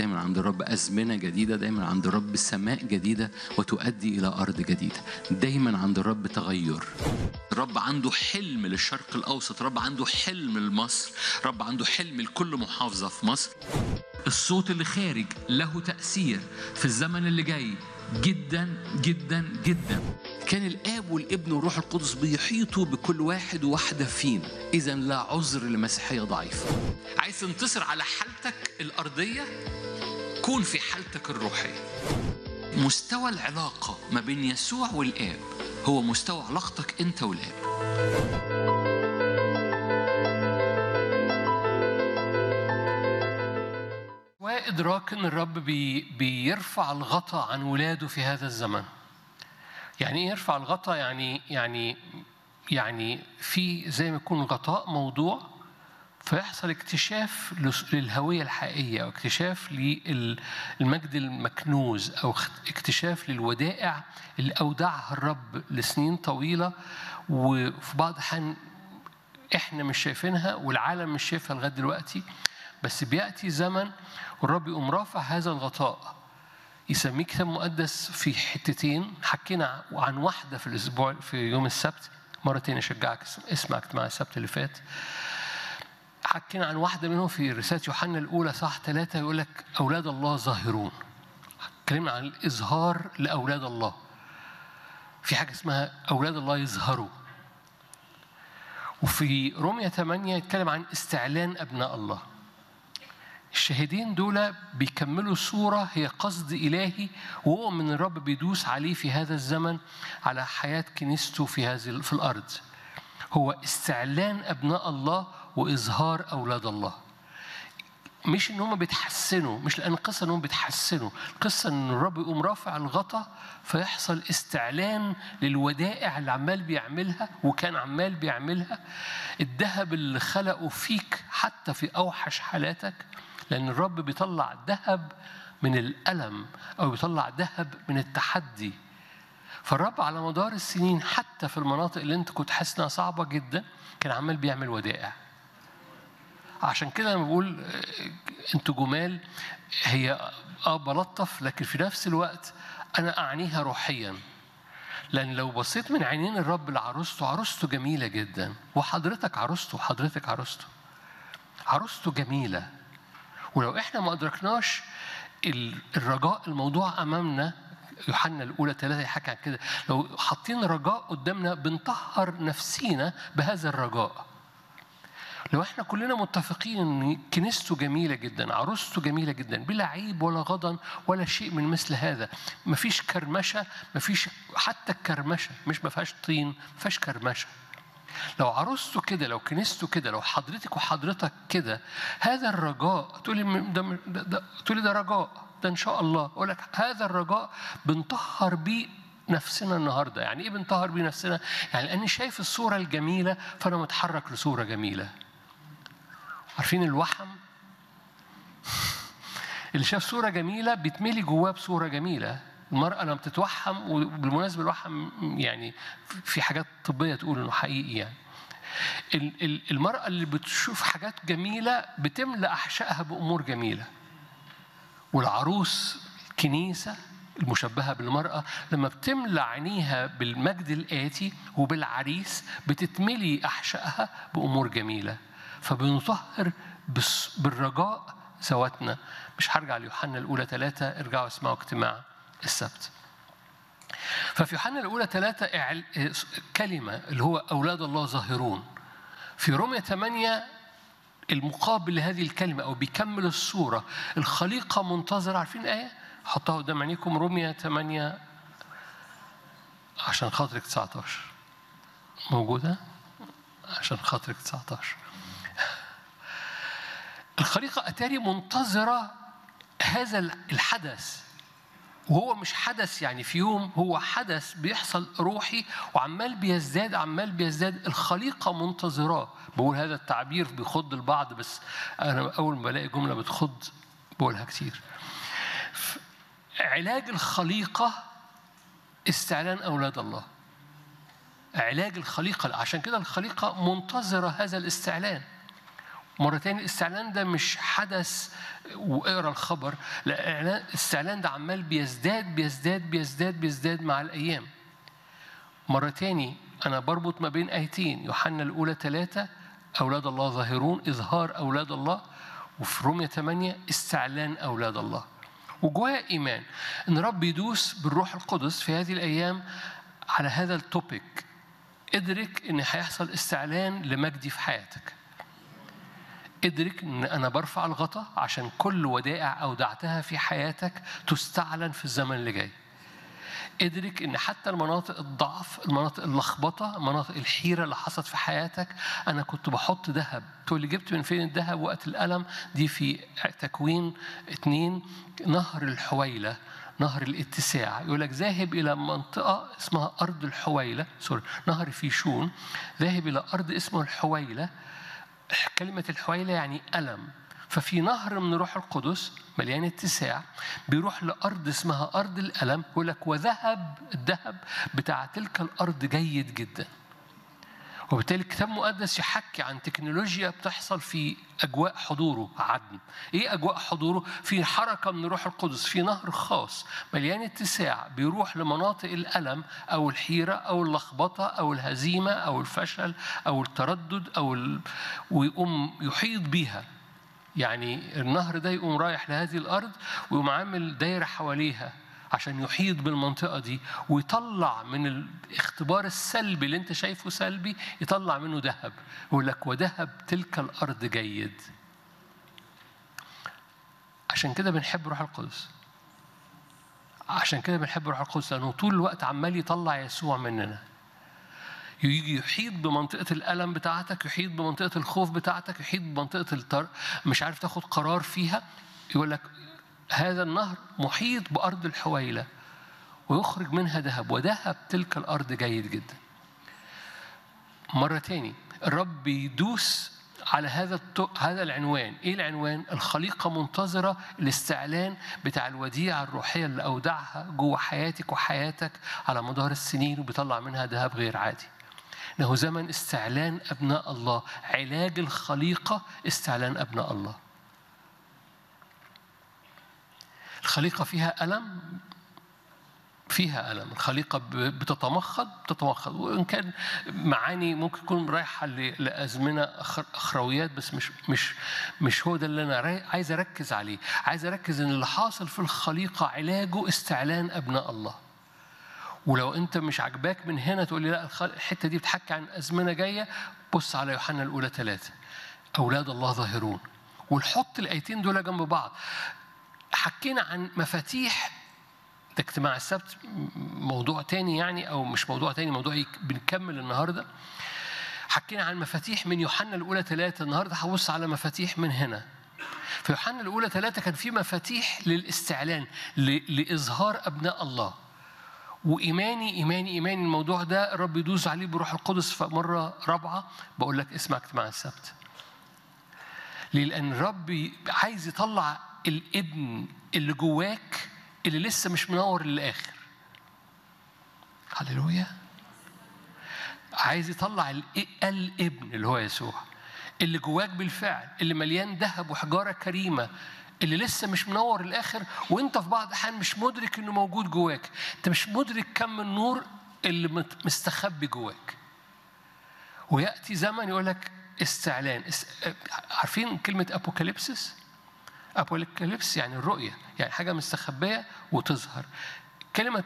دايما عند الرب أزمنة جديدة دايما عند الرب سماء جديدة وتؤدي إلى أرض جديدة دايما عند الرب تغير الرب عنده حلم للشرق الأوسط الرب عنده حلم لمصر الرب عنده حلم لكل محافظة في مصر الصوت اللي خارج له تأثير في الزمن اللي جاي جدا جدا جدا كان الاب والابن والروح القدس بيحيطوا بكل واحد وواحده فينا اذا لا عذر لمسيحيه ضعيفه عايز تنتصر على حالتك الارضيه كون في حالتك الروحيه مستوى العلاقه ما بين يسوع والاب هو مستوى علاقتك انت والاب وإدراك إن الرب بي بيرفع الغطاء عن ولاده في هذا الزمن. يعني إيه يرفع الغطاء؟ يعني يعني يعني في زي ما يكون غطاء موضوع فيحصل اكتشاف لس- للهوية الحقيقية أو اكتشاف للمجد المكنوز أو اخت- اكتشاف للودائع اللي أودعها الرب لسنين طويلة وفي بعض الأحيان احنا مش شايفينها والعالم مش شايفها لغايه دلوقتي بس بياتي زمن والرب يقوم رافع هذا الغطاء يسميه كتاب مقدس في حتتين حكينا عن واحده في الاسبوع في يوم السبت مره تانية اشجعك اسم- اسمع اجتماع السبت اللي فات حكينا عن واحده منهم في رساله يوحنا الاولى صح ثلاثه يقول لك اولاد الله ظاهرون اتكلمنا عن الاظهار لاولاد الله في حاجه اسمها اولاد الله يظهروا وفي رومية 8 يتكلم عن استعلان أبناء الله الشاهدين دول بيكملوا صورة هي قصد إلهي وهو من الرب بيدوس عليه في هذا الزمن على حياة كنيسته في هذه في الأرض هو استعلان أبناء الله وإظهار أولاد الله مش ان هم بيتحسنوا مش لان القصه انهم بيتحسنوا القصه ان الرب يقوم رافع الغطا فيحصل استعلان للودائع اللي عمال بيعملها وكان عمال بيعملها الذهب اللي خلقه فيك حتى في اوحش حالاتك لان الرب بيطلع ذهب من الالم او بيطلع ذهب من التحدي فالرب على مدار السنين حتى في المناطق اللي انت كنت حاسس انها صعبه جدا كان عمال بيعمل ودائع عشان كده لما بقول آه، انتوا جمال هي اه بلطف لكن في نفس الوقت انا اعنيها روحيا لان لو بصيت من عينين الرب لعروسته عروسته جميله جدا وحضرتك عروسته وحضرتك عروسته عروسته جميله ولو احنا ما ادركناش ال- الرجاء الموضوع امامنا يوحنا الاولى ثلاثه يحكي عن كده لو حاطين رجاء قدامنا بنطهر نفسينا بهذا الرجاء لو احنا كلنا متفقين ان كنيسته جميله جدا عروسته جميله جدا بلا عيب ولا غضن ولا شيء من مثل هذا مفيش كرمشه مفيش حتى الكرمشه مش ما فيهاش طين ما فيهاش كرمشه لو عروسته كده لو كنيسته كده لو حضرتك وحضرتك كده هذا الرجاء تقولي م- ده ده, ده تقولي ده رجاء ده ان شاء الله اقول لك هذا الرجاء بنطهر بيه نفسنا النهارده يعني ايه بنطهر بيه نفسنا يعني لاني شايف الصوره الجميله فانا متحرك لصوره جميله عارفين الوحم اللي شاف صورة جميلة بيتملي جواه بصورة جميلة المرأة لما بتتوحم وبالمناسبة الوحم يعني في حاجات طبية تقول إنه حقيقي يعني ال- ال- المرأة اللي بتشوف حاجات جميلة بتملأ أحشائها بأمور جميلة والعروس كنيسة المشبهة بالمرأة لما بتملى عينيها بالمجد الآتي وبالعريس بتتملي أحشائها بأمور جميلة فبنطهر بس- بالرجاء ذواتنا مش هرجع ليوحنا الأولى ثلاثة ارجعوا اسمعوا اجتماع السبت ففي يوحنا الأولى ثلاثة إعل- كلمة اللي هو أولاد الله ظاهرون في رومية 8 المقابل لهذه الكلمة أو بيكمل الصورة الخليقة منتظرة عارفين آية؟ حطها قدام عينيكم رومية 8 عشان خاطرك 19 موجودة؟ عشان خاطرك 19 الخليقة أتاري منتظرة هذا الحدث وهو مش حدث يعني في يوم هو حدث بيحصل روحي وعمال بيزداد عمال بيزداد الخليقة منتظراه بقول هذا التعبير بيخض البعض بس أنا أول ما بلاقي جملة بتخض بقولها كتير ف- علاج الخليقة استعلان أولاد الله علاج الخليقة عشان كده الخليقة منتظرة هذا الاستعلان مرة تاني الاستعلان ده مش حدث واقرا الخبر لا إعلان- الاستعلان ده عمال بيزداد بيزداد بيزداد بيزداد مع الأيام مرة تاني أنا بربط ما بين آيتين يوحنا الأولى ثلاثة أولاد الله ظاهرون إظهار أولاد الله وفي رومية 8 استعلان أولاد الله وجواها إيمان إن رب يدوس بالروح القدس في هذه الأيام على هذا التوبيك ادرك إن هيحصل استعلان لمجدي في حياتك ادرك ان انا برفع الغطاء عشان كل ودائع اودعتها في حياتك تستعلن في الزمن اللي جاي ادرك ان حتى المناطق الضعف المناطق اللخبطه مناطق الحيره اللي حصلت في حياتك انا كنت بحط ذهب تقول لي جبت من فين الذهب وقت الالم دي في تكوين اتنين نهر الحويله نهر الاتساع يقول لك ذاهب الى منطقه اسمها ارض الحويله سوري نهر فيشون ذاهب الى ارض اسمه الحويله كلمة الحويلة يعني ألم ففي نهر من روح القدس مليان اتساع بيروح لأرض اسمها أرض الألم يقول لك وذهب الذهب بتاع تلك الأرض جيد جدا وبالتالي الكتاب المقدس يحكي عن تكنولوجيا بتحصل في اجواء حضوره عدن. ايه اجواء حضوره؟ في حركه من روح القدس في نهر خاص مليان اتساع بيروح لمناطق الالم او الحيره او اللخبطه او الهزيمه او الفشل او التردد او ال... ويقوم يحيط بيها. يعني النهر ده يقوم رايح لهذه الارض ويقوم عامل دايره حواليها عشان يحيط بالمنطقة دي ويطلع من الاختبار السلبي اللي انت شايفه سلبي يطلع منه ذهب يقول لك وذهب تلك الأرض جيد عشان كده بنحب روح القدس عشان كده بنحب روح القدس لأنه طول الوقت عمال يطلع يسوع مننا يجي يحيط بمنطقة الألم بتاعتك يحيط بمنطقة الخوف بتاعتك يحيط بمنطقة التر... مش عارف تاخد قرار فيها يقول لك هذا النهر محيط بأرض الحويلة ويخرج منها ذهب وذهب تلك الأرض جيد جدا مرة تاني الرب بيدوس على هذا التو... هذا العنوان ايه العنوان الخليقه منتظره الاستعلان بتاع الوديعه الروحيه اللي اودعها جوه حياتك وحياتك على مدار السنين وبيطلع منها ذهب غير عادي انه زمن استعلان ابناء الله علاج الخليقه استعلان ابناء الله الخليقة فيها ألم فيها ألم الخليقة بتتمخض بتتمخض وإن كان معاني ممكن تكون رايحة لأزمنة أخرويات بس مش مش مش هو ده اللي أنا عايز أركز عليه عايز أركز إن اللي حاصل في الخليقة علاجه استعلان أبناء الله ولو أنت مش عاجباك من هنا تقول لي لا الحتة دي بتحكي عن أزمنة جاية بص على يوحنا الأولى ثلاثة أولاد الله ظاهرون ونحط الآيتين دول جنب بعض حكينا عن مفاتيح ده اجتماع السبت موضوع تاني يعني او مش موضوع تاني موضوع بنكمل النهارده حكينا عن مفاتيح من يوحنا الاولى ثلاثه النهارده هبص على مفاتيح من هنا في يوحنا الاولى ثلاثه كان في مفاتيح للاستعلان لاظهار ابناء الله وايماني ايماني ايماني الموضوع ده الرب يدوس عليه بروح القدس فمره رابعه بقول لك اسمع اجتماع السبت ليه لان الرب عايز يطلع الابن اللي جواك اللي لسه مش منور للاخر هللويا عايز يطلع الابن اللي هو يسوع اللي جواك بالفعل اللي مليان ذهب وحجاره كريمه اللي لسه مش منور للاخر وانت في بعض الاحيان مش مدرك انه موجود جواك انت مش مدرك كم النور اللي مستخبي جواك وياتي زمن يقول لك استعلان عارفين كلمه ابوكاليبسس ابوكاليبس يعني الرؤيه يعني حاجه مستخبيه وتظهر كلمه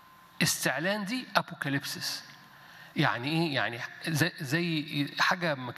استعلان دي ابوكاليبسس يعني ايه يعني زي, زي حاجه